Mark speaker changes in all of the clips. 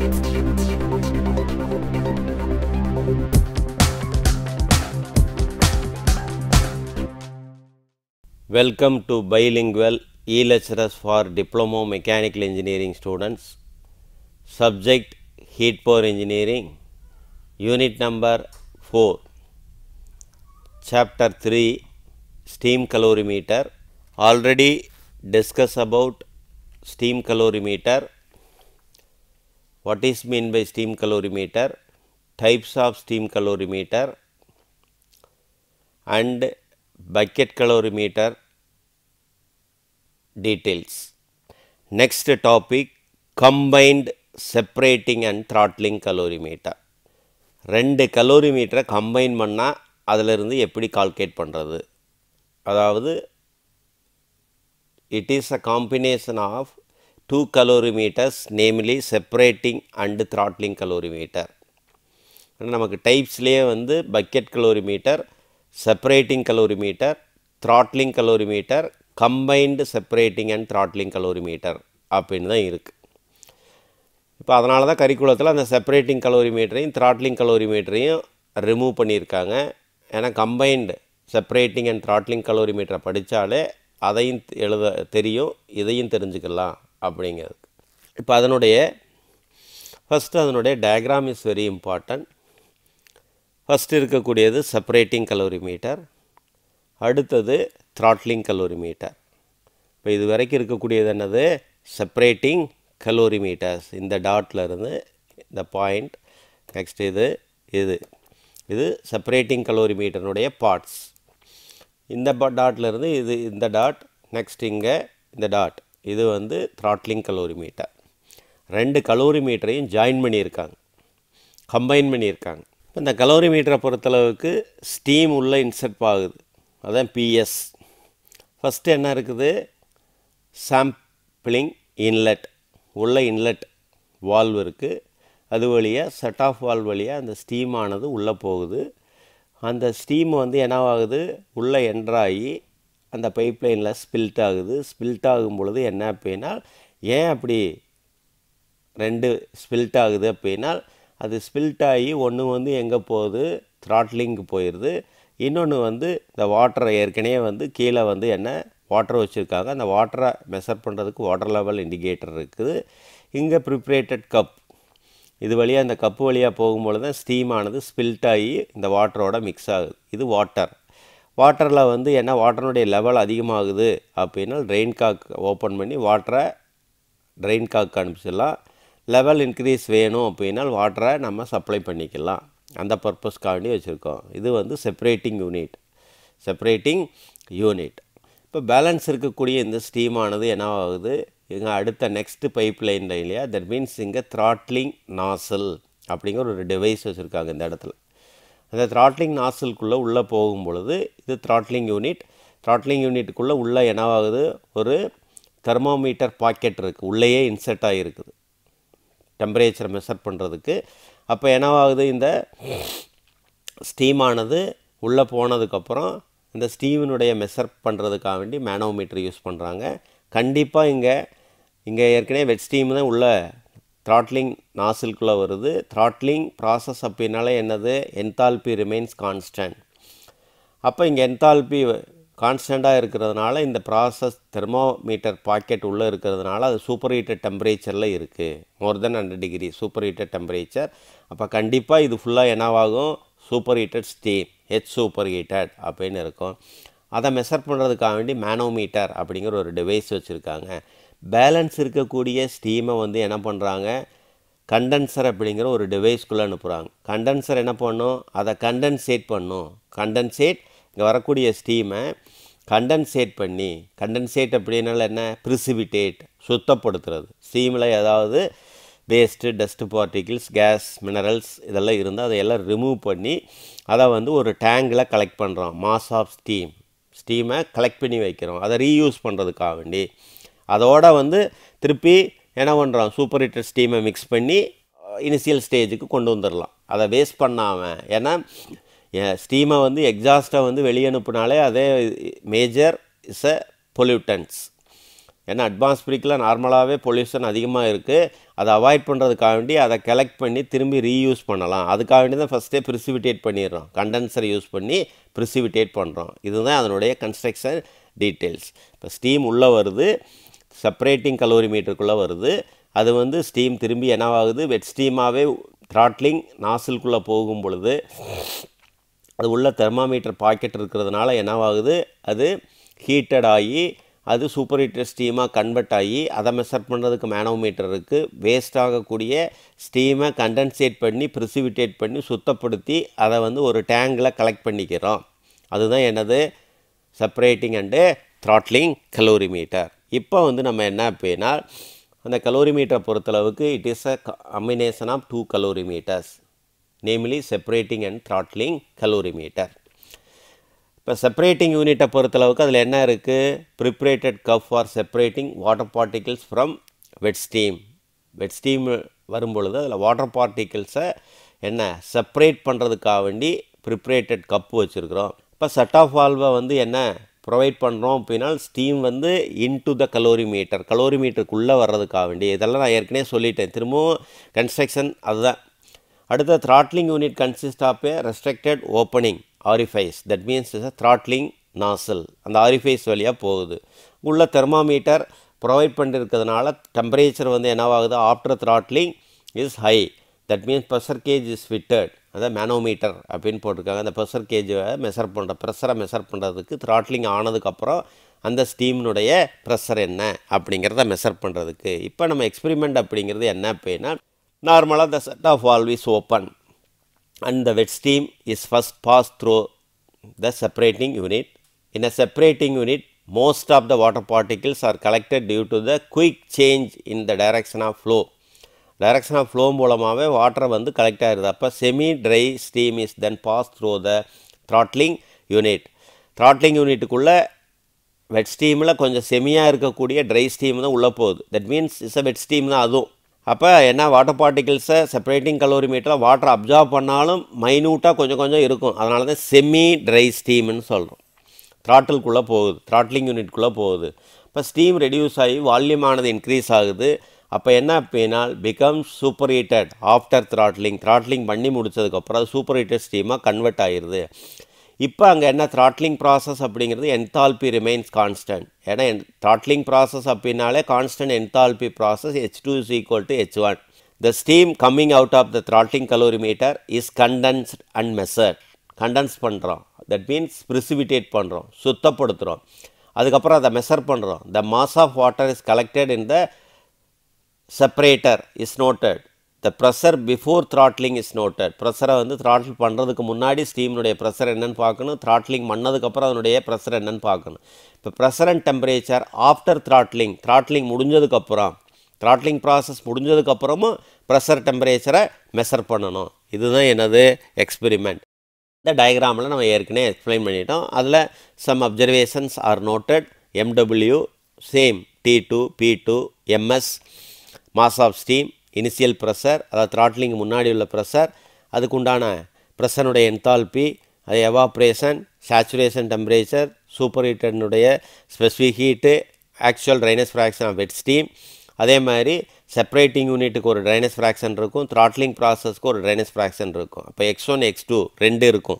Speaker 1: Welcome to bilingual e-lectures for Diploma Mechanical Engineering students. Subject Heat Power Engineering, Unit number 4, Chapter 3 Steam Calorimeter. Already discuss about steam calorimeter. What is mean by steam calorimeter? Types of steam calorimeter and bucket calorimeter details. Next topic combined separating and throttling calorimeter. ரெண்டு கலோரிமீட்டரை combine பண்ணால் அதிலிருந்து எப்படி calculate பண்ணுறது அதாவது it is a combination of two calorimeters namely separating and throttling calorimeter நமக்கு டைப்ஸ்லேயே வந்து bucket calorimeter separating calorimeter throttling calorimeter combined separating and throttling calorimeter அப்படின்னு தான் இருக்குது இப்போ அதனால தான் கரிக்குலத்தில் அந்த செப்பரேட்டிங் கலோரிமீட்டரையும் throttling calorimeterையும் ரிமூவ் பண்ணியிருக்காங்க ஏன்னா combined separating and throttling calorimeter படித்தாலே அதையும் எழுத தெரியும் இதையும் தெரிஞ்சுக்கலாம் அப்படிங்கிறது இப்போ அதனுடைய ஃபஸ்ட்டு அதனுடைய diagram is very important first இருக்கக்கூடியது செப்பரேட்டிங் கலோரிமீட்டர் அடுத்தது த்ராட்லிங் கலோரிமீட்டர் இப்போ இது வரைக்கும் இருக்கக்கூடியது என்னது செப்பரேட்டிங் கலோரிமீட்டர்ஸ் இந்த டாட்ல இருந்து இந்த பாயிண்ட் நெக்ஸ்ட் இது இது இது செப்பரேட்டிங் கலோரிமீட்டருடைய பார்ட்ஸ் இந்த டாட்ல இருந்து இது இந்த டாட் நெக்ஸ்ட் இங்கே இந்த டாட் இது வந்து த்ராட்லிங் கலோரிமீட்டர் ரெண்டு கலோரிமீட்டரையும் ஜாயின் பண்ணியிருக்காங்க கம்பைன் பண்ணியிருக்காங்க இப்போ இந்த கலோரிமீட்டரை பொறுத்தளவுக்கு ஸ்டீம் உள்ளே இன்செர்ட் ஆகுது அதான் பிஎஸ் ஃபஸ்ட்டு என்ன இருக்குது சாம்பிளிங் இன்லெட் உள்ள இன்லெட் வால்வ் இருக்குது அது வழியாக செட் ஆஃப் வால்வ் வழியாக அந்த ஸ்டீம் ஆனது உள்ளே போகுது அந்த ஸ்டீம் வந்து என்னவாகுது உள்ளே என்ட்ராகி அந்த பைப் லைனில் ஸ்பில்ட் ஆகுது ஸ்பில்ட் ஆகும் பொழுது என்ன அப்படின்னா ஏன் அப்படி ரெண்டு ஸ்பில்ட் ஆகுது அப்படின்னா அது ஸ்பில்ட் ஆகி ஒன்று வந்து எங்கே போகுது த்ராட்லிங்க்கு போயிடுது இன்னொன்று வந்து இந்த வாட்டரை ஏற்கனவே வந்து கீழே வந்து என்ன வாட்டர் வச்சுருக்காங்க அந்த வாட்டரை மெஷர் பண்ணுறதுக்கு வாட்டர் லெவல் இண்டிகேட்டர் இருக்குது இங்கே ப்ரிப்ரேட்டட் கப் இது வழியாக இந்த கப்பு வழியாக போகும்பொழுது தான் ஸ்டீம் ஆனது ஸ்பில்ட் ஆகி இந்த வாட்டரோட மிக்ஸ் ஆகுது இது வாட்டர் வாட்டரில் வந்து என்ன வாட்டருடைய லெவல் அதிகமாகுது அப்படின்னா ட்ரெயின் காக் ஓப்பன் பண்ணி வாட்டரை ட்ரெயின் காக்கு அனுப்பிச்சிடலாம் லெவல் இன்க்ரீஸ் வேணும் அப்படின்னா வாட்டரை நம்ம சப்ளை பண்ணிக்கலாம் அந்த பர்பஸ்க்காண்டி வச்சுருக்கோம் இது வந்து செப்பரேட்டிங் யூனிட் செப்பரேட்டிங் யூனிட் இப்போ பேலன்ஸ் இருக்கக்கூடிய இந்த ஸ்டீமானது என்ன ஆகுது இங்கே அடுத்த நெக்ஸ்ட்டு பைப் லைனில் இல்லையா தட் மீன்ஸ் இங்கே த்ராட்லிங் நாசல் அப்படிங்கிற ஒரு டிவைஸ் வச்சுருக்காங்க இந்த இடத்துல அந்த த்ராட்லிங் நாசலுக்குள்ளே உள்ளே போகும் பொழுது இது த்ராட்லிங் யூனிட் த்ராட்லிங் யூனிட்டுக்குள்ளே உள்ளே என்னவாகுது ஒரு தெர்மோமீட்டர் பாக்கெட் இருக்குது உள்ளேயே இன்செர்ட் ஆகிருக்குது டெம்பரேச்சரை மெஷர் பண்ணுறதுக்கு அப்போ என்னவாகுது இந்த ஸ்டீமானது உள்ளே போனதுக்கப்புறம் இந்த ஸ்டீமினுடைய மெஷர் பண்ணுறதுக்காக வேண்டி மேனோமீட்டர் யூஸ் பண்ணுறாங்க கண்டிப்பாக இங்கே இங்கே ஏற்கனவே வெட் ஸ்டீம் தான் உள்ள த்ராட்லிங் நாசில்குள்ளே வருது த்ராட்லிங் ப்ராசஸ் அப்படின்னாலே என்னது என்தால்பி ரிமைன்ஸ் கான்ஸ்டன்ட் அப்போ இங்கே என்தால்பி கான்ஸ்டண்ட்டாக இருக்கிறதுனால இந்த ப்ராசஸ் தெர்மோமீட்டர் பாக்கெட் உள்ளே இருக்கிறதுனால அது சூப்பர் ஹீட்டட் டெம்பரேச்சரில் இருக்குது more than hundred degree super heated temperature அப்போ கண்டிப்பாக இது ஃபுல்லாக என்னவாகும் super heated steam H super heated அப்படின்னு இருக்கும் அதை மெஷர் பண்ணுறதுக்காக வேண்டி மேனோமீட்டர் அப்படிங்கிற ஒரு டிவைஸ் வச்சுருக்காங்க பேலன்ஸ் இருக்கக்கூடிய ஸ்டீமை வந்து என்ன பண்ணுறாங்க கண்டென்சர் அப்படிங்கிற ஒரு டிவைஸ்க்குள்ளே அனுப்புகிறாங்க கண்டென்சர் என்ன பண்ணும் அதை கண்டென்சேட் பண்ணும் கண்டென்சேட் இங்கே வரக்கூடிய ஸ்டீமை கண்டென்சேட் பண்ணி கண்டென்சேட் அப்படின்னால என்ன ப்ரிசிபிடேட் சுத்தப்படுத்துறது ஸ்டீமில் ஏதாவது waste dust particles gas minerals இதெல்லாம் இருந்தால் அதையெல்லாம் ரிமூவ் பண்ணி அதை வந்து ஒரு டேங்கில் கலெக்ட் பண்ணுறோம் மாஸ் ஆஃப் ஸ்டீம் ஸ்டீமை கலெக்ட் பண்ணி வைக்கிறோம் அதை ரீயூஸ் பண்ணுறதுக்காக வேண்டி அதோட வந்து திருப்பி என்ன பண்ணுறோம் சூப்பர் ஹீட்டர் ஸ்டீமை மிக்ஸ் பண்ணி இனிஷியல் ஸ்டேஜுக்கு கொண்டு வந்துடலாம் அதை வேஸ்ட் பண்ணாமல் ஏன்னா ஸ்டீமை வந்து எக்ஸாஸ்ட்டை வந்து வெளியே அனுப்புனாலே அதே மேஜர் இஸ் அ பொல்யூட்டன்ஸ் ஏன்னா அட்மாஸ்பிரிக்கில் நார்மலாகவே பொல்யூஷன் அதிகமாக இருக்குது அதை அவாய்ட் பண்ணுறதுக்காக வேண்டி அதை கலெக்ட் பண்ணி திரும்பி ரீயூஸ் பண்ணலாம் அதுக்காக வேண்டி தான் ஃபஸ்ட்டே ப்ரிசிபிட்டேட் பண்ணிடுறோம் கண்டென்சரை யூஸ் பண்ணி ப்ரிசிபிட்டேட் பண்ணுறோம் இதுதான் அதனுடைய கன்ஸ்ட்ரக்ஷன் டீட்டெயில்ஸ் இப்போ ஸ்டீம் உள்ளே வருது செப்பரேட்டிங் கலோரி மீட்டருக்குள்ளே வருது அது வந்து ஸ்டீம் திரும்பி என்னவாகுது வெட் ஸ்டீமாகவே த்ராட்லிங் நாசிலுக்குள்ளே போகும் பொழுது அது உள்ள தெர்மாமீட்டர் பாக்கெட் இருக்கிறதுனால என்னவாகுது அது ஹீட்டட் ஆகி அது சூப்பர் ஹீட்டர் ஸ்டீமாக கன்வெர்ட் ஆகி அதை மெஷர் பண்ணுறதுக்கு மேனோமீட்டர் இருக்குது வேஸ்ட் ஆகக்கூடிய ஸ்டீமை கண்டென்சேட் பண்ணி ப்ரிசிவிட்டேட் பண்ணி சுத்தப்படுத்தி அதை வந்து ஒரு டேங்கில் கலெக்ட் பண்ணிக்கிறோம் அதுதான் என்னது செப்பரேட்டிங் அண்டு த்ராட்லிங் கலோரிமீட்டர் இப்போ வந்து நம்ம என்ன அப்படின்னா அந்த கலோரிமீட்டரை பொறுத்தளவுக்கு it is a combination of two calorimeters namely separating and throttling calorimeter இப்போ செப்பரேட்டிங் யூனிட்டை பொறுத்தளவுக்கு அதில் என்ன இருக்குது perforated cup for separating water particles from wet steam wet steam வரும்பொழுது அதில் வாட்டர் பார்ட்டிகிள்ஸை என்ன செப்பரேட் பண்ணுறதுக்காக வேண்டி ப்ரிப்ரேட்டட் கப்பு வச்சுருக்குறோம் இப்போ செட் ஆஃப் வால்வை வந்து என்ன ப்ரொவைட் பண்ணுறோம் அப்படின்னா ஸ்டீம் வந்து into the calorie meter calorie மீட்டருக்குள்ளே வர்றதுக்காக வேண்டி இதெல்லாம் நான் ஏற்கனவே சொல்லிட்டேன் திரும்பவும் கன்ஸ்ட்ரக்ஷன் அதுதான் அடுத்த throttling unit consist of a restricted opening orifice that means is a throttling nozzle அந்த ஆரிஃபைஸ் வழியாக போகுது உள்ள தெர்மாமீட்டர் ப்ரொவைட் பண்ணியிருக்கிறதுனால டெம்பரேச்சர் வந்து என்னவாகுது after throttling is high that means pressure gauge is fitted அதான் மேனோமீட்டர் அப்படின்னு போட்டிருக்காங்க அந்த ப்ரெஷர் கேஜை மெஷர் பண்ணுற ப்ரெஷரை மெஷர் பண்ணுறதுக்கு த்ராட்லிங் ஆனதுக்கப்புறம் அந்த ஸ்டீம்னுடைய ப்ரெஷர் என்ன அப்படிங்கிறத மெஷர் பண்ணுறதுக்கு இப்போ நம்ம எக்ஸ்பெரிமெண்ட் அப்படிங்கிறது என்ன அப்படின்னா நார்மலாக the set of valve is open and the wet steam is first passed through the separating unit. In a separating unit, most of the water particles are collected due to the quick change in the direction of flow. Direction of flow மூலமாகவே water வந்து collect ஆகிடுது அப்போ semi dry steam is then pass through the throttling unit த்ராட்லிங் யூனிட்டுக்குள்ளே wet ஸ்டீமில் கொஞ்சம் செமியாக இருக்கக்கூடிய ட்ரை ஸ்டீம் தான் உள்ளே போகுது that means is a wet steam தான் அதுவும் அப்போ என்ன வாட்டர் பார்ட்டிகிள்ஸை செப்பரேட்டிங் கலோரி மீட்டரில் வாட்டர் அப்சார்ப் பண்ணாலும் மைனூட்டாக கொஞ்சம் கொஞ்சம் இருக்கும் அதனால தான் செமி ட்ரை ஸ்டீம்னு சொல்கிறோம் த்ராட்டிலுக்குள்ளே போகுது த்ராட்லிங் யூனிட்குள்ளே போகுது இப்போ ஸ்டீம் ரெடியூஸ் ஆகி வால்யூமானது இன்க்ரீஸ் ஆகுது அப்போ என்ன அப்படின்னா become super heated after throttling throttling பண்ணி முடிச்சதுக்கப்புறம் அது சூப்பர் ஹீட்டட் ஸ்டீமாக கன்வெர்ட் ஆகிடுது இப்போ அங்கே என்ன த்ராட்லிங் ப்ராசஸ் அப்படிங்கிறது என்தால்பி ரிமைன்ஸ் கான்ஸ்டன்ட் ஏன்னா த்ராட்லிங் ப்ராசஸ் அப்படின்னாலே constant enthalpy process H two is equal to H one the steam coming out of the throttling calorimeter is condensed and measured condense பண்ணுறோம் that means precipitate பண்ணுறோம் சுத்தப்படுத்துகிறோம் அதுக்கப்புறம் அதை measure பண்ணுறோம் the mass of water is collected in the separator is noted the pressure before throttling is noted ப்ரெஷரை வந்து throttle பண்ணுறதுக்கு முன்னாடி ஸ்டீம்னுடைய ப்ரெஷர் என்னன்னு பார்க்கணும் த்ராட்லிங் பண்ணதுக்கப்புறம் அதனுடைய ப்ரெஷர் என்னன்னு பார்க்கணும் இப்போ pressure and temperature after throttling throttling முடிஞ்சதுக்கப்புறம் த்ராட்லிங் ப்ராசஸ் முடிஞ்சதுக்கப்புறமும் ப்ரெஷர் டெம்பரேச்சரை மெஷர் பண்ணணும் இதுதான் என்னது எக்ஸ்பெரிமெண்ட் இந்த டயக்ராமில் நம்ம ஏற்கனவே எக்ஸ்பிளைன் பண்ணிட்டோம் அதில் some observations are noted MW same T two P two MS mass of steam initial pressure அதாவது த்ராட்லிங் முன்னாடி உள்ள ப்ரெஷர் அதுக்குண்டான ப்ரெஷனுடைய என்தால்பி அது எவாப்ரேஷன் சேச்சுரேஷன் டெம்பரேச்சர் சூப்பர் ஹீட்டனுடைய specific heat actual dryness fraction of wet steam அதே மாதிரி separating யூனிட்டுக்கு ஒரு ட்ரைனஸ் ஃப்ராக்ஷன் இருக்கும் த்ராட்லிங் ப்ராசஸ்க்கு ஒரு ட்ரைனஸ் ஃப்ராக்ஷன் இருக்கும் அப்போ எக்ஸ் ஒன் எக்ஸ் டூ ரெண்டு இருக்கும்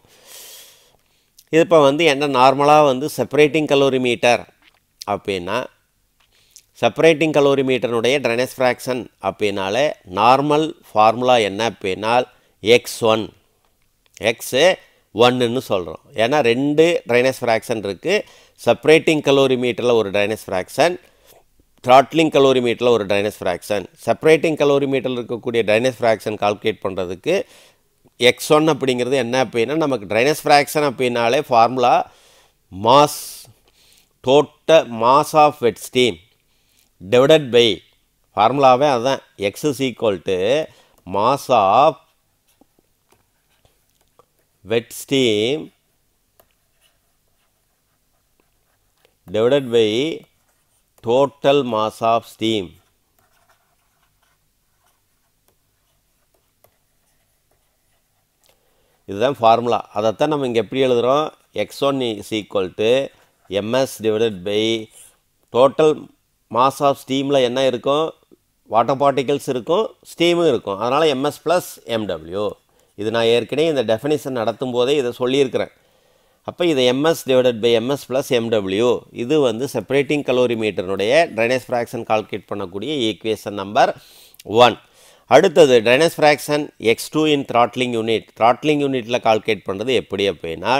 Speaker 1: இது இப்போ வந்து என்ன நார்மலாக வந்து செப்பரேட்டிங் கலோரி மீட்டர் அப்படின்னா செப்பரேட்டிங் கலோரி மீட்டருடைய ட்ரைனஸ் ஃப்ராக்ஷன் அப்படின்னாலே நார்மல் ஃபார்முலா என்ன அப்படின்னால் எக்ஸ் ஒன் எக்ஸு ஒன்றுன்னு சொல்கிறோம் ஏன்னா ரெண்டு ட்ரைனஸ் ஃப்ராக்ஷன் இருக்குது செப்பரேட்டிங் கலோரி மீட்டரில் ஒரு ட்ரைனஸ் ஃப்ராக்ஷன் த்ராட்லிங் கலோரி மீட்டரில் ஒரு ட்ரைனஸ் ஃப்ராக்ஷன் செப்பரேட்டிங் கலோரி மீட்டரில் இருக்கக்கூடிய ட்ரைனஸ் ஃப்ராக்ஷன் கால்குலேட் பண்ணுறதுக்கு எக்ஸ் ஒன் அப்படிங்கிறது என்ன அப்படின்னா நமக்கு ட்ரைனஸ் ஃப்ராக்ஷன் அப்படின்னாலே formula mass total mass of wet steam divided by ஃபார்முலாவே அதுதான் X is equal to mass of wet steam divided by total mass of steam இதுதான் ஃபார்முலா அதைத்தான் நம்ம இங்கே எப்படி எழுதுகிறோம் X one is equal to MS divided by total mass of ஸ்டீமில் என்ன இருக்கும் வாட்டர் பார்ட்டிகல்ஸ் இருக்கும் ஸ்டீமும் இருக்கும் அதனால் எம்எஸ் ப்ளஸ் எம்டபிள்யூ இது நான் ஏற்கனவே இந்த டெஃபினிஷன் நடத்தும் போதே இதை சொல்லியிருக்கிறேன் அப்போ இது MS divided by MS plus MW இது வந்து செப்பரேட்டிங் கலோரிமீட்டருடைய ட்ரைனேஜ் ஃப்ராக்ஷன் கால்குலேட் பண்ணக்கூடிய ஈக்குவேஷன் நம்பர் ஒன் அடுத்தது drainage fraction X two in throttling unit throttling யூனிட்டில் கால்குலேட் பண்ணுறது எப்படி அப்படின்னா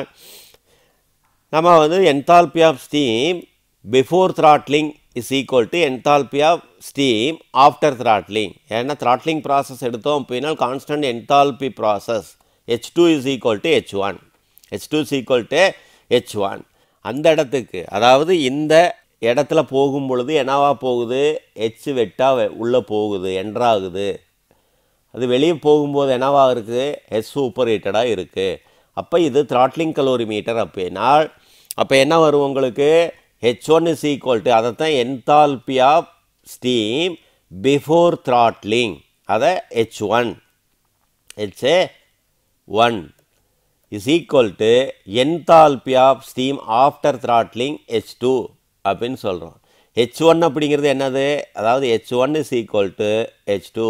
Speaker 1: நம்ம வந்து enthalpy of steam before throttling is equal to enthalpy of steam after throttling ஏன்னா த்ராட்லிங் ப்ராசஸ் எடுத்தோம் அப்படின்னா constant enthalpy process H two is equal to H one H two is equal to H one அந்த இடத்துக்கு அதாவது இந்த இடத்துல போகும் பொழுது என்னவா போகுது ஹெச் வெட்டா உள்ளே போகுது என்ட்ராகுது அது வெளியே போகும்போது என்னவா இருக்குது ஹெச் சூப்பர் ஹீட்டடாக இருக்குது அப்போ இது த்ராட்லிங் கலோரி மீட்டர் அப்படின்னா அப்போ என்ன வரும் உங்களுக்கு H one is equal to அதைத்தான் enthalpy of steam before throttling அதை H one H one is equal to enthalpy of steam after throttling H two அப்படின்னு சொல்கிறோம் ஹெச் ஒன் அப்படிங்கிறது என்னது அதாவது H one is equal to H two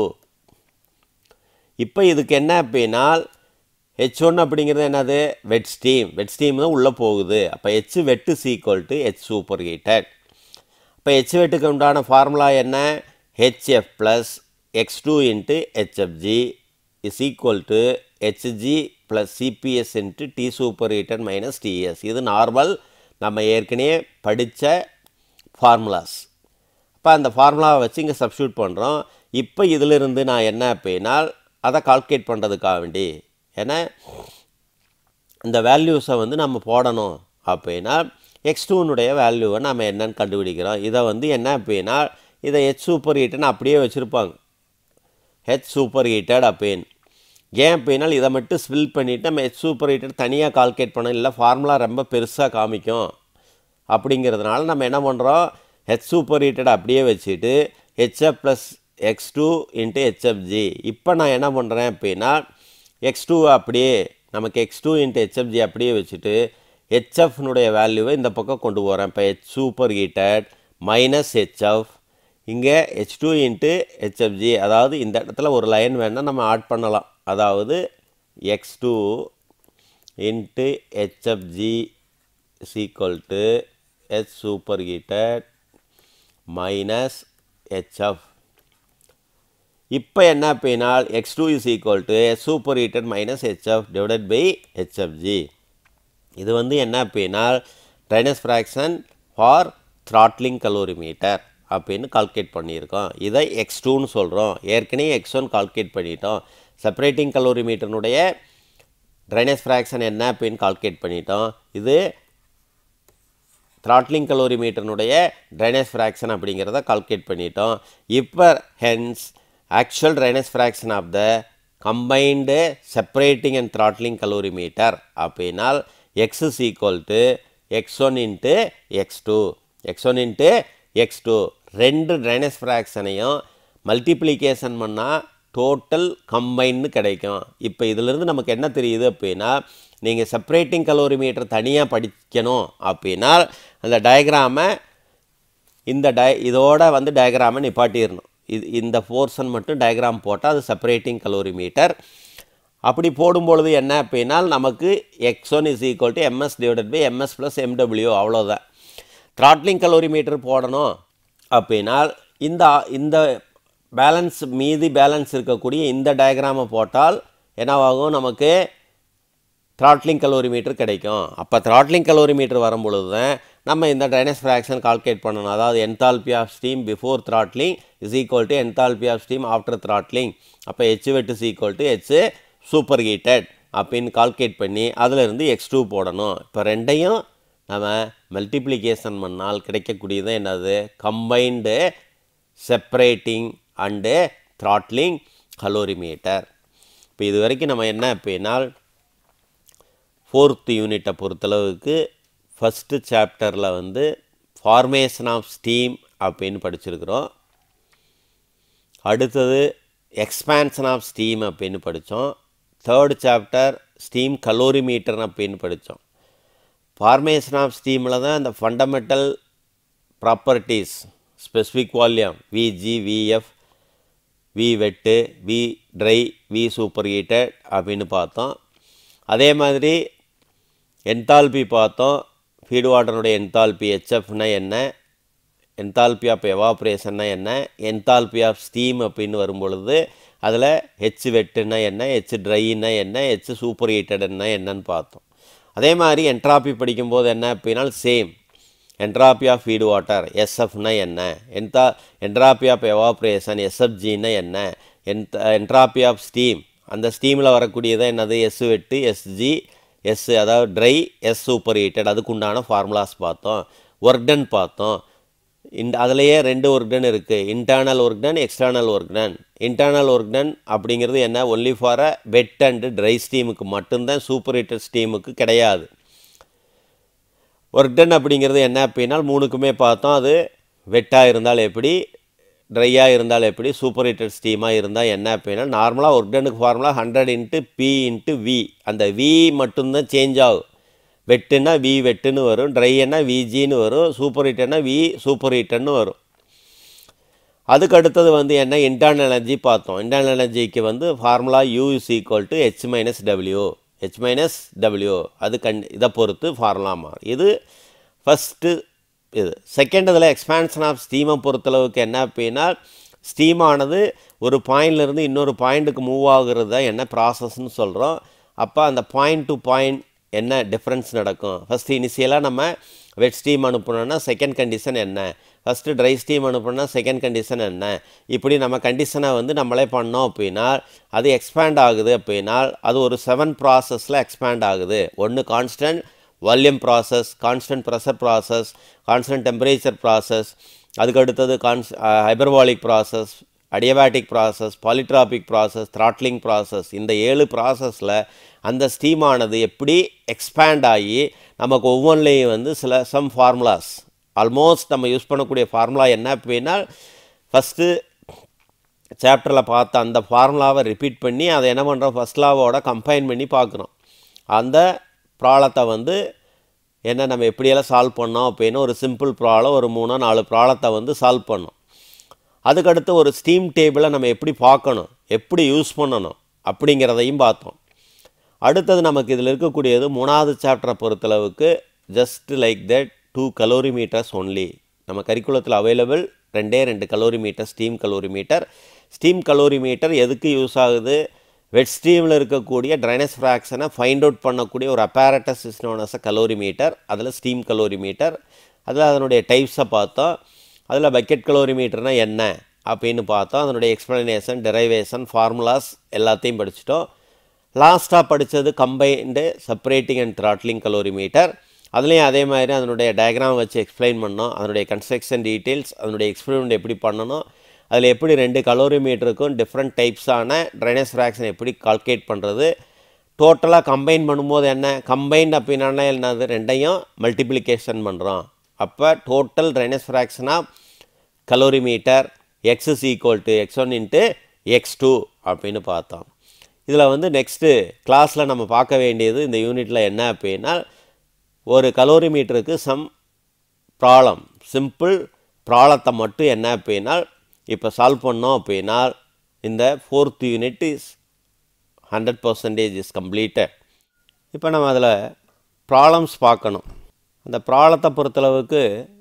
Speaker 1: இப்போ இதுக்கு என்ன அப்படின்னா ஹெச் ஒன் அப்படிங்கிறது என்னது வெட் ஸ்டீம் வெட் ஸ்டீம் தான் உள்ளே போகுது அப்போ H wet is equal to H super heated இப்போ ஹெச் வெட்டுக்கு உண்டான ஃபார்முலா என்ன HF plus X two into HFG is equal to HG plus CPS into T super heated minus TS இது நார்மல் நம்ம ஏற்கனவே படித்த ஃபார்முலாஸ் இப்போ அந்த ஃபார்முலாவை வச்சு இங்கே சப்ஸ்டியூட் பண்ணுறோம் இப்போ இதிலிருந்து நான் என்ன அப்படின்னா அதை கால்குலேட் பண்ணுறதுக்காக வேண்டி ஏன்னா இந்த வேல்யூஸை வந்து நம்ம போடணும் அப்படின்னா எக்ஸ் டூனுடைய வேல்யூவை நம்ம என்னன்னு கண்டுபிடிக்கிறோம் இதை வந்து என்ன அப்படின்னா இதை ஹெச் சூப்பர் ஹீட்டுன்னு அப்படியே வச்சுருப்பாங்க ஹெச் சூப்பர் ஹீட்டட் அப்படின்னு ஏன் அப்படின்னா இதை மட்டும் ஸ்பில் பண்ணிவிட்டு நம்ம ஹெச் சூப்பர் ஹீட்டட் தனியாக கால்குலேட் பண்ண இல்லை ஃபார்முலா ரொம்ப பெருசாக காமிக்கும் அப்படிங்கிறதுனால நம்ம என்ன பண்ணுறோம் ஹெச் சூப்பர் ஹீட்டட் அப்படியே வச்சுட்டு HF plus X two into HFG இப்போ நான் என்ன பண்ணுறேன் அப்படின்னா எக்ஸ் டூ அப்படியே நமக்கு எக்ஸ் டூ இன்ட்டு ஹெச்எஃப்ஜி அப்படியே வச்சுட்டு ஹெச்எஃப்னுடைய வேல்யூவை இந்த பக்கம் கொண்டு போகிறேன் இப்போ H super heated minus HF இங்கே ஹெச் டூ இன்ட்டு ஹெச்எஃப்ஜி அதாவது இந்த இடத்துல ஒரு லைன் வேணால் நம்ம ஆட் பண்ணலாம் அதாவது X two into HFG is equal to H super heated minus HF இப்போ என்ன அப்படின்னால் X two is equal to H super heated minus HF divided by HFG இது வந்து என்ன அப்படின்னால் dryness fraction for throttling calorimeter அப்படின்னு கால்குலேட் பண்ணியிருக்கோம் இதை எக்ஸ் டூன்னு சொல்கிறோம் ஏற்கனவே எக்ஸ் ஒன் கால்குலேட் பண்ணிட்டோம் செப்பரேட்டிங் கலோரிமீட்டர்னுடைய ட்ரைனஸ் ஃப்ராக்ஷன் என்ன அப்படின்னு கால்குலேட் பண்ணிட்டோம் இது த்ராட்லிங் கலோரிமீட்டர்னுடைய ட்ரைனேஜ் ஃப்ராக்ஷன் அப்படிங்கிறத கால்குலேட் பண்ணிட்டோம் இப்போ hence actual drainage fraction of the combined separating and throttling calorimeter அப்படின்னால் X is equal to X one into X two X one into X two ரெண்டு ட்ரைனேஜ் ஃப்ராக்ஷனையும் multiplication பண்ணால் total கம்பைன்னு கிடைக்கும் இப்போ இதிலிருந்து நமக்கு என்ன தெரியுது அப்படின்னா நீங்கள் செப்பரேட்டிங் கலோரிமீட்டர் தனியாக படிக்கணும் அப்படின்னா அந்த டயக்ராமை இந்த டய இதோட வந்து டயக்ராமை நிப்பாட்டிடணும் இது இந்த போர்ஷன் மட்டும் டயக்ராம் போட்டால் அது செப்பரேட்டிங் கலோரிமீட்டர் அப்படி போடும்பொழுது என்ன அப்படின்னா நமக்கு X one is equal to MS divided by MS plus MW அவ்வளோதான் த்ராட்லிங் கலோரிமீட்டர் போடணும் அப்படின்னா இந்த இந்த பேலன்ஸ் மீதி பேலன்ஸ் இருக்கக்கூடிய இந்த டயக்ராமை போட்டால் என்னவாகும் நமக்கு த்ராட்லிங் கலோரிமீட்டர் கிடைக்கும் அப்போ த்ராட்லிங் கலோரிமீட்டர் வரும்பொழுது தான் நம்ம இந்த ட்ரைனஸ் ஃப்ராக்ஷன் கால்குலேட் பண்ணணும் அதாவது enthalpy of steam before throttling is equal to enthalpy of steam after throttling அப்போ H wet is equal to H super heated அப்படின்னு கால்குலேட் பண்ணி அதிலிருந்து எக்ஸ் டூ போடணும் இப்போ ரெண்டையும் நம்ம மல்டிப்ளிகேஷன் பண்ணால் கிடைக்கக்கூடியது என்னது combined separating and throttling calorimeter இப்போ இது வரைக்கும் நம்ம என்ன அப்படின்னா ஃபோர்த் யூனிட்டை பொறுத்தளவுக்கு ஃபஸ்ட்டு சாப்டரில் வந்து ஃபார்மேஷன் ஆஃப் ஸ்டீம் அப்படின்னு படிச்சிருக்கிறோம் அடுத்தது எக்ஸ்பேன்ஷன் ஆஃப் ஸ்டீம் அப்படின்னு படித்தோம் தேர்ட் சாப்டர் ஸ்டீம் கலோரிமீட்டர் அப்படின்னு படித்தோம் ஃபார்மேஷன் ஆஃப் ஸ்டீமில் தான் இந்த fundamental properties specific volume VG VF V wet V dry V super heated அப்படின்னு பார்த்தோம் அதே மாதிரி என்தால்பி பார்த்தோம் ஃபீட் வாட்டருடைய என்தால்பி ஹெச்எஃப்னா என்ன என்தால்பி ஆஃப் எவாப்ரேஷன்னா என்ன என்தால்பி ஆஃப் ஸ்டீம் அப்படின்னு வரும்பொழுது அதில் ஹெச் வெட்டுன்னா என்ன ஹெச் ட்ரைன்னா என்ன ஹெச் சூப்பர் ஹீட்டட்னா என்னன்னு பார்த்தோம் அதே மாதிரி என்ட்ராப்பி படிக்கும்போது என்ன அப்படின்னா same entropy of feed water எஸ்எஃப்னா என்ன என்தா என்ட்ராப்பி ஆஃப் எவாப்ரேஷன் எஸ்எஃப்ஜின்னா என்ன என்த் என்ட்ராப்பி ஆஃப் ஸ்டீம் அந்த ஸ்டீமில் வரக்கூடியதான் என்னது எஸ் வெட்டு எஸ்ஜி எஸ் அதாவது ட்ரை எஸ் சூப்பர் ஹீட்டட் அதுக்குண்டான ஃபார்முலாஸ் பார்த்தோம் ஒர்க்டன் பார்த்தோம் இந்த அதுலேயே ரெண்டு ஒர்க் டன் இருக்குது internal work done external work done internal work done அப்படிங்கிறது என்ன only for a wet and dry ஸ்டீமுக்கு மட்டும்தான் சூப்பர் ஹீட்டட் ஸ்டீமுக்கு கிடையாது ஒர்க் டன் அப்படிங்கிறது என்ன அப்படின்னா மூணுக்குமே பார்த்தோம் அது வெட்டாக இருந்தால் எப்படி ட்ரையாக இருந்தால் எப்படி சூப்பர் ஹீட்டட் ஸ்டீமாக இருந்தால் என்ன அப்படின்னா நார்மலாக ஒர்க் டனுக்கு formula hundred into P into V அந்த வி மட்டும்தான் சேஞ்ச் ஆகும் வெட்டுன்னா வி வெட்டுன்னு வரும் ட்ரைன்னா விஜின்னு வரும் சூப்பர் ஹீட்டர்னா வி சூப்பர் ஹீட்டர்னு வரும் அதுக்கு அடுத்தது வந்து என்ன இன்டர்னல் எனர்ஜி பார்த்தோம் இன்டர்னல் எனர்ஜிக்கு வந்து formula U is equal to H minus W H minus W அது கண் இதை பொறுத்து ஃபார்முலா மாறும் இது ஃபஸ்ட்டு இது செகண்ட் இதில் எக்ஸ்பான்ஷன் ஆஃப் ஸ்டீமை பொறுத்தளவுக்கு என்ன அப்படின்னா ஸ்டீம் ஆனது ஒரு பாயிண்ட்லேருந்து இன்னொரு பாயிண்ட்டுக்கு மூவ் ஆகுறது தான் என்ன ப்ராசஸ்ன்னு சொல்கிறோம் அப்போ அந்த பாயிண்ட் டு பாயிண்ட் என்ன டிஃப்ரென்ஸ் நடக்கும் ஃபஸ்ட்டு இனிஷியலாக நம்ம வெட் ஸ்டீம் அனுப்புனோன்னா செகண்ட் கண்டிஷன் என்ன ஃபஸ்ட்டு ட்ரை ஸ்டீம் அனுப்புனா செகண்ட் கண்டிஷன் என்ன இப்படி நம்ம கண்டிஷனை வந்து நம்மளே பண்ணோம் அப்படின்னா அது எக்ஸ்பேண்ட் ஆகுது அப்படின்னா அது ஒரு செவன் ப்ராசஸில் எக்ஸ்பேண்ட் ஆகுது ஒன்று constant volume process constant pressure process constant temperature process அதுக்கு அடுத்தது cons hyperbolic process adiabatic process polytropic process throttling process இந்த ஏழு ப்ராசஸில் அந்த ஸ்டீமானது எப்படி எக்ஸ்பேண்ட் ஆகி நமக்கு ஒவ்வொன்றிலையும் வந்து சில சம் ஃபார்முலாஸ் ஆல்மோஸ்ட் நம்ம யூஸ் பண்ணக்கூடிய ஃபார்முலா என்ன அப்படின்னா ஃபஸ்ட்டு சாப்டரில் பார்த்த அந்த ஃபார்முலாவை ரிப்பீட் பண்ணி அதை என்ன பண்ணுறோம் ஃபஸ்ட் லாவோட கம்பைன் பண்ணி பார்க்குறோம் அந்த ப்ராப்ளத்தை வந்து என்ன நம்ம எப்படியெல்லாம் சால்வ் பண்ணோம் அப்படின்னு ஒரு சிம்பிள் ப்ராப்ளம் ஒரு மூணோ நாலு ப்ராப்ளத்தை வந்து சால்வ் பண்ணோம் அதுக்கடுத்து ஒரு ஸ்டீம் டேபிளை நம்ம எப்படி பார்க்கணும் எப்படி யூஸ் பண்ணணும் அப்படிங்கிறதையும் பார்த்தோம் அடுத்தது நமக்கு இதில் இருக்கக்கூடியது மூணாவது சாப்டரை பொறுத்தளவுக்கு just like that two calorimeters only நம்ம கரிக்குலத்தில் அவைலபிள் ரெண்டே ரெண்டு calorimeter steam calorimeter steam calorimeter எதுக்கு யூஸ் ஆகுது வெட் ஸ்டீமில் இருக்கக்கூடிய ட்ரைனஸ் ஃப்ராக்ஷனை ஃபைண்ட் அவுட் பண்ணக்கூடிய ஒரு apparatus is known as a calorimeter அதில் ஸ்டீம் கலோரி மீட்டர் அதில் அதனுடைய டைப்ஸை பார்த்தோம் அதில் பக்கெட் கலோரி மீட்டர்னால் என்ன அப்படின்னு பார்த்தோம் அதனுடைய எக்ஸ்ப்ளனேஷன் டெரைவேஷன் ஃபார்முலாஸ் எல்லாத்தையும் படிச்சிட்டோம் லாஸ்ட்டாக படித்தது combined separating and throttling calorimeter அதுலேயும் அதே மாதிரி அதனுடைய டயக்ராம் வச்சு எக்ஸ்பிளைன் பண்ணோம் அதனுடைய கன்ஸ்ட்ரக்ஷன் டீட்டெயில்ஸ் அதனுடைய எக்ஸ்பெரிமெண்ட் எப்படி பண்ணணும் அதில் எப்படி ரெண்டு கலோரி மீட்டருக்கும் டிஃப்ரெண்ட் டைப்ஸான ட்ரைனஸ் ஃப்ராக்ஷன் எப்படி கால்குலேட் பண்ணுறது டோட்டலாக கம்பைன் பண்ணும்போது என்ன கம்பைன் அப்படின்னா என்னது ரெண்டையும் மல்டிப்ளிகேஷன் பண்ணுறோம் அப்போ டோட்டல் ட்ரைனஸ் ஃப்ராக்ஷனாக calorimeter X is equal to X one into X two அப்படின்னு பார்த்தோம் இதில் வந்து நெக்ஸ்ட்டு கிளாஸில் நம்ம பார்க்க வேண்டியது இந்த யூனிட்டில் என்ன அப்படின்னா ஒரு கலோரி மீட்டருக்கு சம் ப்ராப்ளம் சிம்பிள் ப்ராப்ளத்தை மட்டும் என்ன அப்படின்னா இப்போ சால்வ் பண்ணோம் அப்படின்னா இந்த fourth unit is hundred percentage is completed இப்போ நம்ம அதில் ப்ராப்ளம்ஸ் பார்க்கணும் அந்த ப்ராப்ளத்தை பொறுத்தளவுக்கு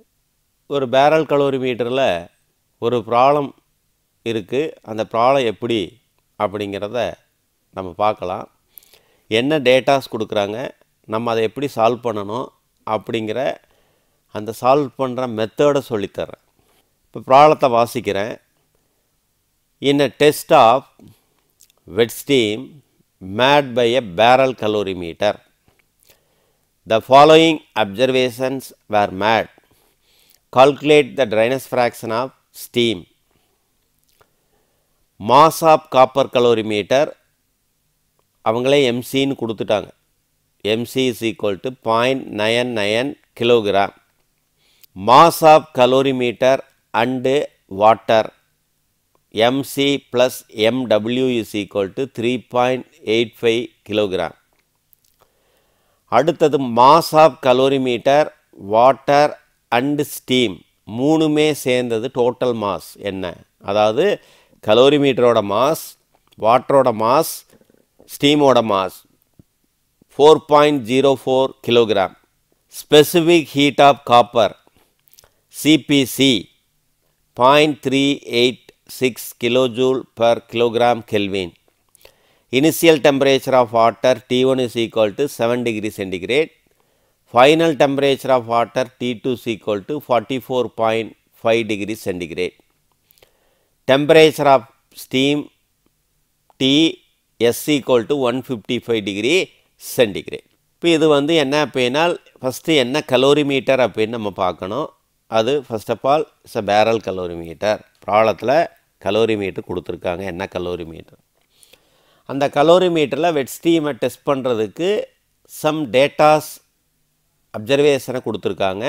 Speaker 1: ஒரு பேரல் கலோரி மீட்டரில் ஒரு ப்ராப்ளம் இருக்குது அந்த ப்ராப்ளம் எப்படி அப்படிங்கிறத நம்ம பார்க்கலாம் என்ன டேட்டாஸ் கொடுக்குறாங்க நம்ம அதை எப்படி சால்வ் பண்ணணும் அப்படிங்கிற அந்த சால்வ் பண்ணுற மெத்தடை சொல்லித்தரேன் இப்போ ப்ராப்ளத்தை வாசிக்கிறேன் in a test of wet steam made by a barrel calorimeter the following observations were made calculate the dryness fraction of steam mass of copper calorimeter அவங்களே எம்சின்னு கொடுத்துட்டாங்க MC is equal to point nine nine kilogram mass of calorimeter and water MC plus MW is equal to three point eight five kilogram அடுத்தது mass of calorimeter water and steam மூணுமே சேர்ந்தது total mass என்ன அதாவது கலோரிமீட்டரோட mass வாட்டரோட mass ஸ்டீமோட mass four point zero four kilogram specific heat of copper CPC point three eight six kilojoule per kilogram Kelvin. Initial temperature of water T1 is equal to 7 degree centigrade. Final temperature of water T2 is equal to 44.5 degree centigrade. Temperature of steam T S equal to 155 degree centigrade. இப்போ இது வந்து என்ன அப்படின்னால் first என்ன calorimeter அப்படின்னு நம்ம பார்க்கணும் அது first of all it's a barrel calorimeter ப்ராப்ளத்தில் கலோரிமீட்டர் கொடுத்துருக்காங்க என்ன கலோரிமீட்டர் அந்த கலோரிமீட்டரில் வெட் ஸ்டீமை டெஸ்ட் பண்ணுறதுக்கு சம் டேட்டாஸ் அப்சர்வேஷனை கொடுத்துருக்காங்க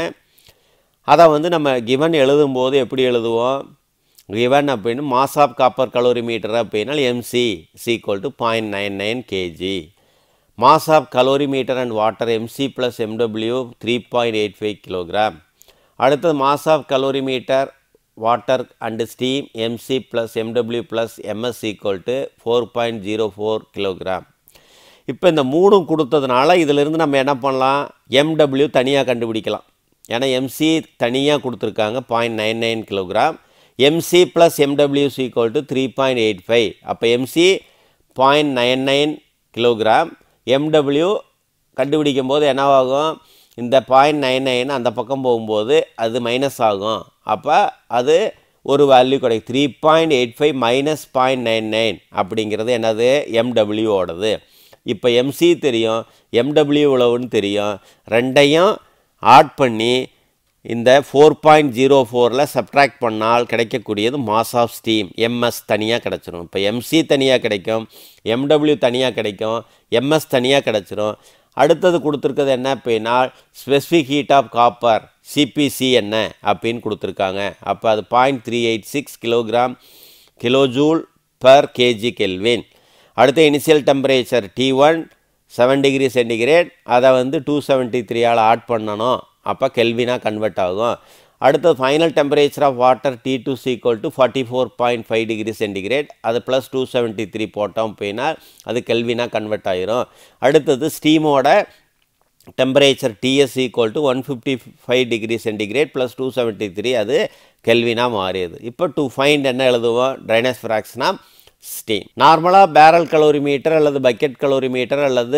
Speaker 1: அதை வந்து நம்ம கிவன் எழுதும்போது எப்படி எழுதுவோம் கிவன் அப்படின்னு மாஸ் ஆஃப் காப்பர் கலோரிமீட்டர் அப்படின்னா MC is equal to point nine nine KG mass of calorimeter and water MC plus MW three point eight five kilogram அடுத்தது mass of calorimeter water and steam MC plus MW plus MS equal to four point zero four kilogram இப்போ இந்த மூணும் கொடுத்ததுனால இதிலிருந்து நம்ம என்ன பண்ணலாம் MW தனியாக கண்டுபிடிக்கலாம் ஏன்னா எம்சி தனியாக கொடுத்துருக்காங்க point nine nine kilogram MC plus MW equal to three point eight five அப்போ MC point nine nine kilogram MW கண்டுபிடிக்கும் போது என்னவாகும் இந்த பாயிண்ட் நைன் நைன் அந்த பக்கம் போகும்போது அது மைனஸ் ஆகும் அப்போ அது ஒரு வேல்யூ கிடைக்கும் three point eight five minus point nine nine அப்படிங்கிறது என்னது எம்டபிள்யூவோடது இப்போ எம்சி தெரியும் எம்டபிள்யூ உழவுன்னு தெரியும் ரெண்டையும் ஆட் பண்ணி இந்த ஃபோர் பாயிண்ட் ஜீரோ ஃபோரில் சப்ட்ராக்ட் பண்ணால் கிடைக்கக்கூடியது மாஸ் ஆஃப் ஸ்டீம் எம்எஸ் தனியாக கிடச்சிரும் இப்போ எம்சி தனியாக கிடைக்கும் எம்டபிள்யூ தனியாக கிடைக்கும் எம்எஸ் தனியாக கிடச்சிரும் அடுத்தது கொடுத்துருக்கிறது என்ன அப்படின்னா specific heat of copper CPC என்ன அப்படின்னு கொடுத்துருக்காங்க அப்போ அது point three eight six kilogram kilojoule per KG kelvin அடுத்து initial temperature T one seven degree centigrade அதை வந்து டூ செவன்ட்டி த்ரீயால் ஆட் பண்ணணும் அப்போ கெல்வினாக கன்வெர்ட் ஆகும் அடுத்தது final temperature of water T two is equal to forty four point five degree centigrade அது plus two seventy three போட்டோம் அப்படின்னா அது கெல்வினாக கன்வெர்ட் ஆகிரும் அடுத்தது ஸ்டீமோட temperature TS equal to one fifty five degree centigrade plus two seventy three அது கெல்வினாக மாறியது இப்போ டு ஃபைண்ட் என்ன எழுதுவோம் ட்ரைனஸ் ஃப்ராக்ஷனா ஸ்டீம் நார்மலாக பேரல் கலோரிமீட்டர் அல்லது பக்கெட் கலோரிமீட்டர் அல்லது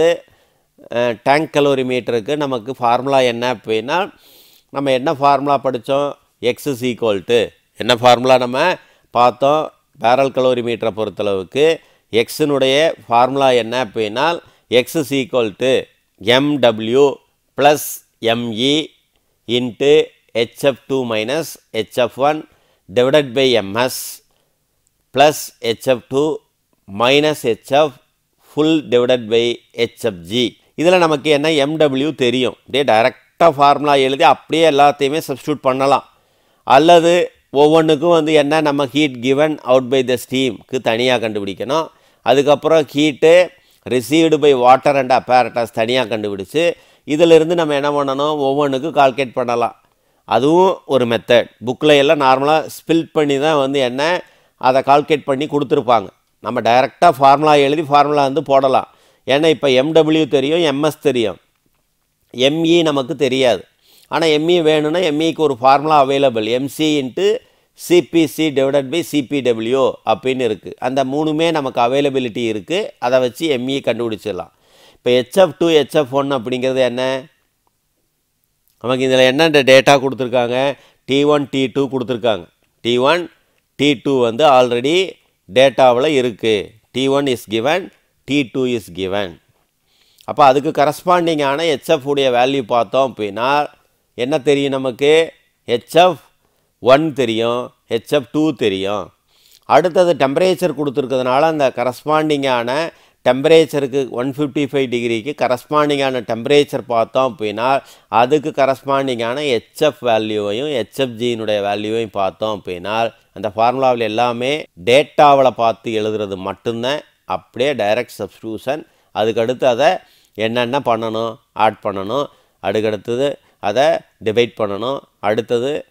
Speaker 1: டேங்க் கலோரிமீட்டருக்கு நமக்கு ஃபார்முலா என்ன அப்படின்னா நம்ம என்ன ஃபார்முலா படித்தோம் எக்ஸ் இஸ் ஈக்குவல் டு என்ன ஃபார்முலா நம்ம பார்த்தோம் பேரல் கலோரிமீட்டரை பொறுத்தளவுக்கு எக்ஸினுடைய ஃபார்முலா என்ன அப்படின்னா X is equal to MW plus ME into HF two minus HF one divided by MS plus HF two minus HF full divided by HFG இதில் நமக்கு என்ன எம்டபிள்யூ தெரியும் அப்படியே டைரெக்டாக ஃபார்முலா எழுதி அப்படியே எல்லாத்தையுமே சப்ஸ்டியூட் பண்ணலாம் அல்லது ஒவ்வொன்றுக்கும் வந்து என்ன நம்ம heat given out by the ஸ்டீம்க்கு தனியாக கண்டுபிடிக்கணும் அதுக்கப்புறம் heat received by water and apparatus தனியாக கண்டுபிடிச்சு இதிலிருந்து நம்ம என்ன பண்ணணும் ஒவ்வொன்றுக்கும் கால்குலேட் பண்ணலாம் அதுவும் ஒரு மெத்தட் புக்கில் எல்லாம் நார்மலாக ஸ்பில் பண்ணி தான் வந்து என்ன அதை கால்குலேட் பண்ணி கொடுத்துருப்பாங்க நம்ம டைரெக்டாக ஃபார்முலா எழுதி ஃபார்முலா வந்து போடலாம் ஏன்னா இப்போ எம்டபிள்யூ தெரியும் எம்எஸ் தெரியும் எம்இ நமக்கு தெரியாது ஆனால் எம்இ வேணும்னா எம்இக்கு ஒரு formula available MC into CPC divided by CPW அப்படின்னு இருக்குது அந்த மூணுமே நமக்கு அவைலபிலிட்டி இருக்குது அதை வச்சு எம்இ கண்டுபிடிச்சிடலாம் இப்போ ஹெச்எஃப் டூ ஹெச்எஃப் ஒன் அப்படிங்கிறது என்ன நமக்கு இதில் என்னென்ன டேட்டா கொடுத்துருக்காங்க டி ஒன் டி டூ கொடுத்துருக்காங்க டி ஒன் டி டூ வந்து ஆல்ரெடி டேட்டாவில் இருக்குது T one is given T two is given அப்போ அதுக்கு கரஸ்பாண்டிங்கான ஹெச்எஃப் உடைய வேல்யூ பார்த்தோம் அப்படின்னா என்ன தெரியும் நமக்கு ஹெச்எஃப் ஒன் தெரியும் ஹெச்எஃப் டூ தெரியும் அடுத்தது டெம்பரேச்சர் கொடுத்துருக்கிறதுனால அந்த கரஸ்பாண்டிங்கான டெம்பரேச்சருக்கு ஒன் ஃபிஃப்டி ஃபைவ் டிகிரிக்கு கரஸ்பாண்டிங்கான டெம்பரேச்சர் பார்த்தோம் அப்படின்னா அதுக்கு கரஸ்பாண்டிங்கான ஹெச்எஃப் வேல்யூவையும் ஹெச்எஃப்ஜியினுடைய வேல்யூவையும் பார்த்தோம் அப்படின்னா அந்த ஃபார்முலாவில் எல்லாமே டேட்டாவில் பார்த்து எழுதுறது மட்டும்தான் அப்படியே டைரக்ட் சப்ஸ்டியூஷன் அதுக்கடுத்து அதை என்னென்ன பண்ணணும் ஆட் பண்ணணும் அதுக்கடுத்தது அதை டிவைட் பண்ணணும் அடுத்தது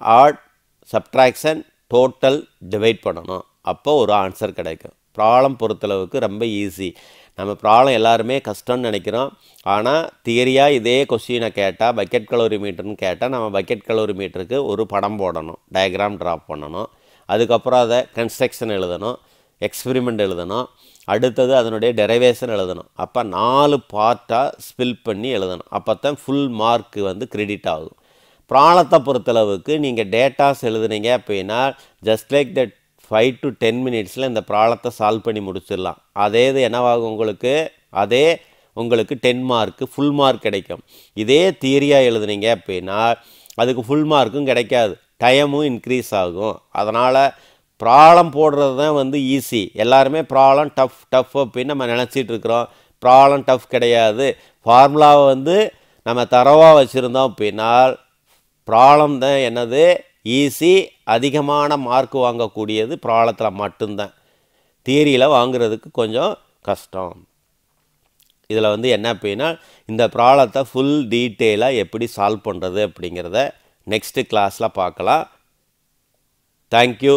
Speaker 1: ஆட் சப்ட்ராக்ஷன் டோட்டல் டிவைட் பண்ணணும் அப்போ ஒரு ஆன்சர் கிடைக்கும் ப்ராப்ளம் பொறுத்தளவுக்கு ரொம்ப ஈஸி நம்ம ப்ராப்ளம் எல்லாருமே கஷ்டம்னு நினைக்கிறோம் ஆனால் தியரியாக இதே கொஸ்டினை கேட்டால் பக்கெட் கலோரி மீட்டர்னு கேட்டால் நம்ம பக்கெட் கலோரி மீட்டருக்கு ஒரு படம் போடணும் டயக்ராம் ட்ராப் பண்ணணும் அதுக்கப்புறம் அதை கன்ஸ்ட்ரக்ஷன் எழுதணும் எக்ஸ்பெரிமெண்ட் எழுதணும் அடுத்தது அதனுடைய டெரைவேஷன் எழுதணும் அப்போ நாலு பார்ட்டாக ஸ்பில் பண்ணி எழுதணும் அப்போ தான் ஃபுல் மார்க் வந்து கிரெடிட் ஆகும் ப்ராப்ளத்தை பொறுத்தளவுக்கு நீங்கள் டேட்டாஸ் எழுதுனீங்க அப்படின்னா just like that five to ten மினிட்ஸில் இந்த ப்ராப்ளத்தை சால்வ் பண்ணி முடிச்சிடலாம் அதே இது என்னவாகும் உங்களுக்கு அதே உங்களுக்கு டென் மார்க்கு ஃபுல் மார்க் கிடைக்கும் இதே தியரியாக எழுதுனீங்க அப்படின்னா அதுக்கு ஃபுல் மார்க்கும் கிடைக்காது டைமும் இன்க்ரீஸ் ஆகும் அதனால் ப்ராப்ளம் போடுறது தான் வந்து ஈஸி எல்லாருமே ப்ராப்ளம் டஃப் டஃப் அப்படின்னு நம்ம நினச்சிட்டு இருக்கிறோம் ப்ராப்ளம் டஃப் கிடையாது ஃபார்முலாவை வந்து நம்ம தரவாக வச்சுருந்தோம் அப்படின்னா ப்ராப்ளம் தான் என்னது ஈஸி அதிகமான மார்க் வாங்கக்கூடியது ப்ராப்ளத்தில் மட்டும்தான் தியரியில் வாங்குறதுக்கு கொஞ்சம் கஷ்டம் இதில் வந்து என்ன அப்படின்னா இந்த ப்ராப்ளத்தை ஃபுல் டீட்டெயிலாக எப்படி சால்வ் பண்ணுறது அப்படிங்கிறத நெக்ஸ்ட்டு கிளாஸில் பார்க்கலாம் தேங்க்யூ